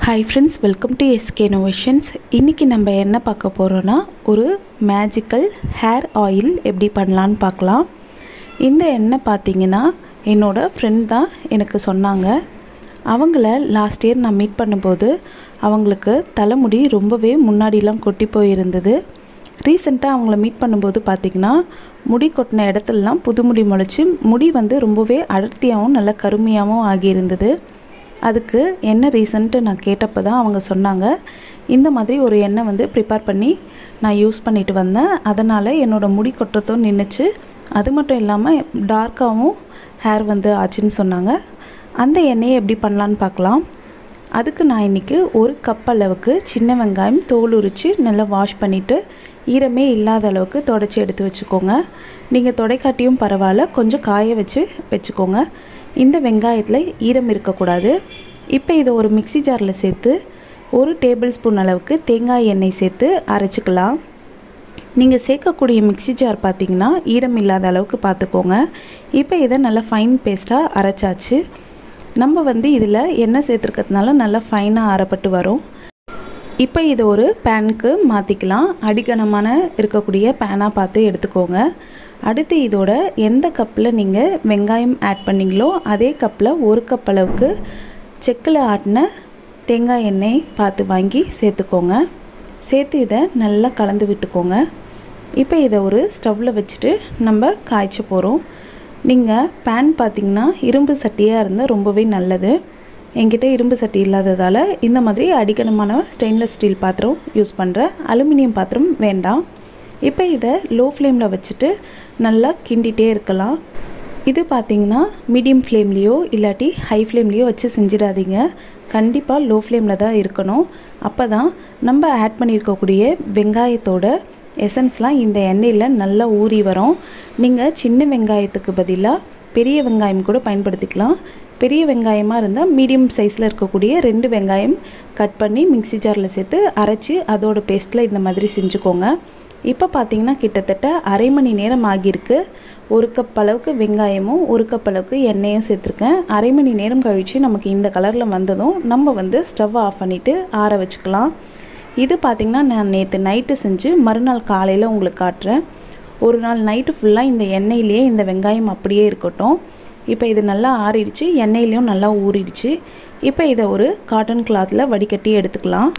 hi friends welcome to SK novations இன்றைக்கி நம்ம என்ன பார்க்க போகிறோன்னா ஒரு மேஜிக்கல் ஹேர் ஆயில் எப்படி பண்ணலான்னு பார்க்கலாம் இந்த எண்ணெய் பார்த்தீங்கன்னா என்னோடய ஃப்ரெண்ட் தான் எனக்கு சொன்னாங்க அவங்கள லாஸ்ட் இயர் நான் மீட் பண்ணும்போது அவங்களுக்கு தலைமுடி ரொம்பவே முன்னாடிலாம் கொட்டி போயிருந்தது ரீசெண்டாக அவங்கள மீட் பண்ணும்போது பார்த்திங்கன்னா முடி கொட்டின இடத்துலலாம் புது முடி முளைச்சி முடி வந்து ரொம்பவே அடர்த்தியாகவும் நல்ல கருமையாகவும் ஆகியிருந்தது அதுக்கு என்ன ரீசன்ட்டு நான் கேட்டப்போ தான் அவங்க சொன்னாங்க இந்த மாதிரி ஒரு எண்ணெய் வந்து ப்ரிப்பேர் பண்ணி நான் யூஸ் பண்ணிட்டு வந்தேன் அதனால் என்னோடய முடி கொட்டுறதும் நின்றுச்சு அது மட்டும் இல்லாமல் டார்க்காகவும் ஹேர் வந்து ஆச்சுன்னு சொன்னாங்க அந்த எண்ணெயை எப்படி பண்ணலான்னு பார்க்கலாம் அதுக்கு நான் இன்றைக்கி ஒரு கப் அளவுக்கு சின்ன வெங்காயம் தோல் உரித்து நல்லா வாஷ் பண்ணிவிட்டு ஈரமே இல்லாத அளவுக்கு தொடச்சி எடுத்து வச்சுக்கோங்க நீங்கள் தொடைக்காட்டியும் பரவாயில்ல கொஞ்சம் காய வச்சு வச்சுக்கோங்க இந்த வெங்காயத்தில் ஈரம் இருக்கக்கூடாது இப்போ இதை ஒரு மிக்சி ஜாரில் சேர்த்து ஒரு டேபிள் ஸ்பூன் அளவுக்கு தேங்காய் எண்ணெய் சேர்த்து அரைச்சிக்கலாம் நீங்கள் சேர்க்கக்கூடிய மிக்சி ஜார் பார்த்திங்கன்னா ஈரம் இல்லாத அளவுக்கு பார்த்துக்கோங்க இப்போ இதை நல்லா ஃபைன் பேஸ்ட்டாக அரைச்சாச்சு நம்ம வந்து இதில் எண்ணெய் சேர்த்துருக்கிறதுனால நல்லா ஃபைனாக அரைப்பட்டு வரும் இப்போ இதை ஒரு பேனுக்கு மாற்றிக்கலாம் அடிக்கனமான இருக்கக்கூடிய பேனாக பார்த்து எடுத்துக்கோங்க அடுத்து இதோட எந்த கப்பில் நீங்கள் வெங்காயம் ஆட் பண்ணிங்களோ அதே கப்பில் ஒரு கப் அளவுக்கு செக்கில் ஆட்டின தேங்காய் எண்ணெய் பார்த்து வாங்கி சேர்த்துக்கோங்க சேர்த்து இதை நல்லா கலந்து விட்டுக்கோங்க இப்போ இதை ஒரு ஸ்டவ்வில் வச்சுட்டு நம்ம காய்ச்ச போகிறோம் நீங்கள் பேன் பார்த்திங்கன்னா இரும்பு சட்டியாக இருந்தால் ரொம்பவே நல்லது என்கிட்ட இரும்பு சட்டி இல்லாததால் இந்த மாதிரி அடிக்கணமான ஸ்டெயின்லெஸ் ஸ்டீல் பாத்திரம் யூஸ் பண்ணுறேன் அலுமினியம் பாத்திரம் வேண்டாம் இப்போ இதை லோ ஃப்ளேமில் வச்சுட்டு நல்லா கிண்டிகிட்டே இருக்கலாம் இது பார்த்திங்கன்னா மீடியம் ஃப்ளேம்லேயோ இல்லாட்டி ஹை ஃப்ளேம்லேயோ வச்சு செஞ்சிடாதீங்க கண்டிப்பாக லோ ஃப்ளேமில் தான் இருக்கணும் அப்போ தான் நம்ம ஆட் பண்ணியிருக்கக்கூடிய வெங்காயத்தோட எசன்ஸ்லாம் இந்த எண்ணெயில் நல்லா ஊறி வரும் நீங்கள் சின்ன வெங்காயத்துக்கு பதிலாக பெரிய வெங்காயம் கூட பயன்படுத்திக்கலாம் பெரிய வெங்காயமாக இருந்தால் மீடியம் சைஸில் இருக்கக்கூடிய ரெண்டு வெங்காயம் கட் பண்ணி மிக்சி ஜாரில் சேர்த்து அரைச்சி அதோட பேஸ்ட்டில் இந்த மாதிரி செஞ்சுக்கோங்க இப்போ பார்த்தீங்கன்னா கிட்டத்தட்ட அரை மணி நேரம் ஆகியிருக்கு ஒரு கப் அளவுக்கு வெங்காயமும் ஒரு கப் அளவுக்கு எண்ணெயும் சேர்த்துருக்கேன் அரை மணி நேரம் கழித்து நமக்கு இந்த கலரில் வந்ததும் நம்ம வந்து ஸ்டவ் ஆஃப் பண்ணிவிட்டு ஆற வச்சுக்கலாம் இது பார்த்திங்கன்னா நான் நேற்று நைட்டு செஞ்சு மறுநாள் காலையில் உங்களுக்கு காட்டுறேன் ஒரு நாள் நைட்டு ஃபுல்லாக இந்த எண்ணெயிலேயே இந்த வெங்காயம் அப்படியே இருக்கட்டும் இப்போ இது நல்லா ஆறிடுச்சு எண்ணெயிலையும் நல்லா ஊறிடுச்சு இப்போ இதை ஒரு காட்டன் கிளாத்தில் வடிகட்டி எடுத்துக்கலாம்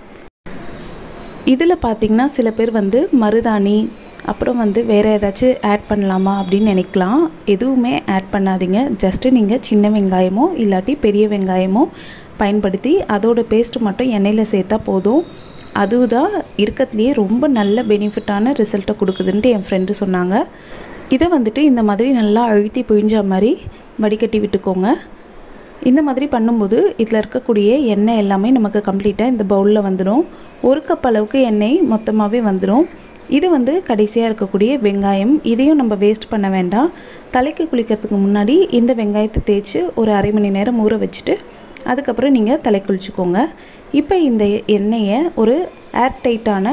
இதில் பார்த்திங்கன்னா சில பேர் வந்து மருதாணி அப்புறம் வந்து வேறு ஏதாச்சும் ஆட் பண்ணலாமா அப்படின்னு நினைக்கலாம் எதுவுமே ஆட் பண்ணாதீங்க ஜஸ்ட்டு நீங்கள் சின்ன வெங்காயமோ இல்லாட்டி பெரிய வெங்காயமோ பயன்படுத்தி அதோட பேஸ்ட்டு மட்டும் எண்ணெயில் சேர்த்தா போதும் அதுதான் இருக்கிறதுலையே ரொம்ப நல்ல பெனிஃபிட்டான ரிசல்ட்டை கொடுக்குதுன்ட்டு என் ஃப்ரெண்டு சொன்னாங்க இதை வந்துட்டு இந்த மாதிரி நல்லா அழுத்தி புழிஞ்ச மாதிரி வடிகட்டி விட்டுக்கோங்க இந்த மாதிரி பண்ணும்போது இதில் இருக்கக்கூடிய எண்ணெய் எல்லாமே நமக்கு கம்ப்ளீட்டாக இந்த பவுலில் வந்துடும் ஒரு கப் அளவுக்கு எண்ணெய் மொத்தமாகவே வந்துடும் இது வந்து கடைசியாக இருக்கக்கூடிய வெங்காயம் இதையும் நம்ம வேஸ்ட் பண்ண வேண்டாம் தலைக்கு குளிக்கிறதுக்கு முன்னாடி இந்த வெங்காயத்தை தேய்ச்சி ஒரு அரை மணி நேரம் ஊற வச்சுட்டு அதுக்கப்புறம் நீங்கள் தலை குளிச்சுக்கோங்க இப்போ இந்த எண்ணெயை ஒரு ஏர் டைட்டான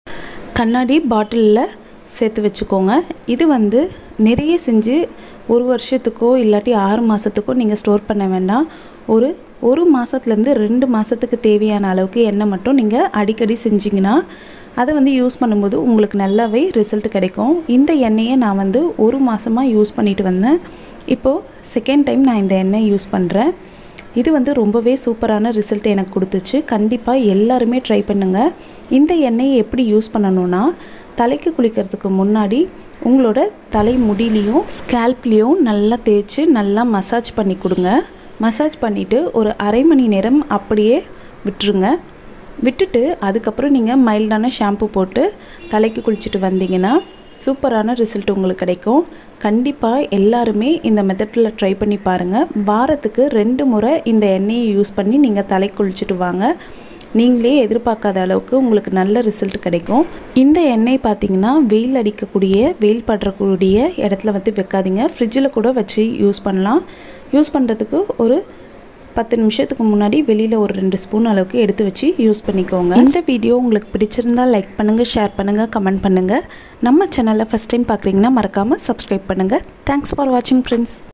கண்ணாடி பாட்டிலில் சேர்த்து வச்சுக்கோங்க இது வந்து நிறைய செஞ்சு ஒரு வருஷத்துக்கோ இல்லாட்டி ஆறு மாதத்துக்கோ நீங்கள் ஸ்டோர் பண்ண வேண்டாம் ஒரு ஒரு மாதத்துலேருந்து ரெண்டு மாதத்துக்கு தேவையான அளவுக்கு எண்ணெய் மட்டும் நீங்கள் அடிக்கடி செஞ்சிங்கன்னா அதை வந்து யூஸ் பண்ணும்போது உங்களுக்கு நல்லாவே ரிசல்ட் கிடைக்கும் இந்த எண்ணெயை நான் வந்து ஒரு மாதமாக யூஸ் பண்ணிட்டு வந்தேன் இப்போது செகண்ட் டைம் நான் இந்த எண்ணெய் யூஸ் பண்ணுறேன் இது வந்து ரொம்பவே சூப்பரான ரிசல்ட் எனக்கு கொடுத்துச்சு கண்டிப்பாக எல்லாருமே ட்ரை பண்ணுங்கள் இந்த எண்ணெயை எப்படி யூஸ் பண்ணணுன்னா தலைக்கு குளிக்கிறதுக்கு முன்னாடி உங்களோட தலை முடியிலையும் ஸ்கேல்ப்லேயும் நல்லா தேய்ச்சி நல்லா மசாஜ் பண்ணி கொடுங்க மசாஜ் பண்ணிவிட்டு ஒரு அரை மணி நேரம் அப்படியே விட்டுருங்க விட்டுட்டு அதுக்கப்புறம் நீங்கள் மைல்டான ஷாம்பு போட்டு தலைக்கு குளிச்சுட்டு வந்தீங்கன்னா சூப்பரான ரிசல்ட் உங்களுக்கு கிடைக்கும் கண்டிப்பாக எல்லாருமே இந்த மெத்தடில் ட்ரை பண்ணி பாருங்கள் வாரத்துக்கு ரெண்டு முறை இந்த எண்ணெயை யூஸ் பண்ணி நீங்கள் தலை குளிச்சுட்டு வாங்க நீங்களே எதிர்பார்க்காத அளவுக்கு உங்களுக்கு நல்ல ரிசல்ட் கிடைக்கும் இந்த எண்ணெய் பார்த்தீங்கன்னா வெயில் அடிக்கக்கூடிய வெயில் படுறக்கூடிய இடத்துல வந்து வைக்காதீங்க ஃப்ரிட்ஜில் கூட வச்சு யூஸ் பண்ணலாம் யூஸ் பண்ணுறதுக்கு ஒரு பத்து நிமிஷத்துக்கு முன்னாடி வெளியில் ஒரு ரெண்டு ஸ்பூன் அளவுக்கு எடுத்து வச்சு யூஸ் பண்ணிக்கோங்க இந்த வீடியோ உங்களுக்கு பிடிச்சிருந்தால் லைக் பண்ணுங்கள் ஷேர் பண்ணுங்கள் கமெண்ட் பண்ணுங்கள் நம்ம சேனலில் ஃபஸ்ட் டைம் பார்க்குறீங்கன்னா மறக்காமல் சப்ஸ்கிரைப் பண்ணுங்கள் தேங்க்ஸ் ஃபார் வாட்சிங் ஃப்ரெண்ட்ஸ்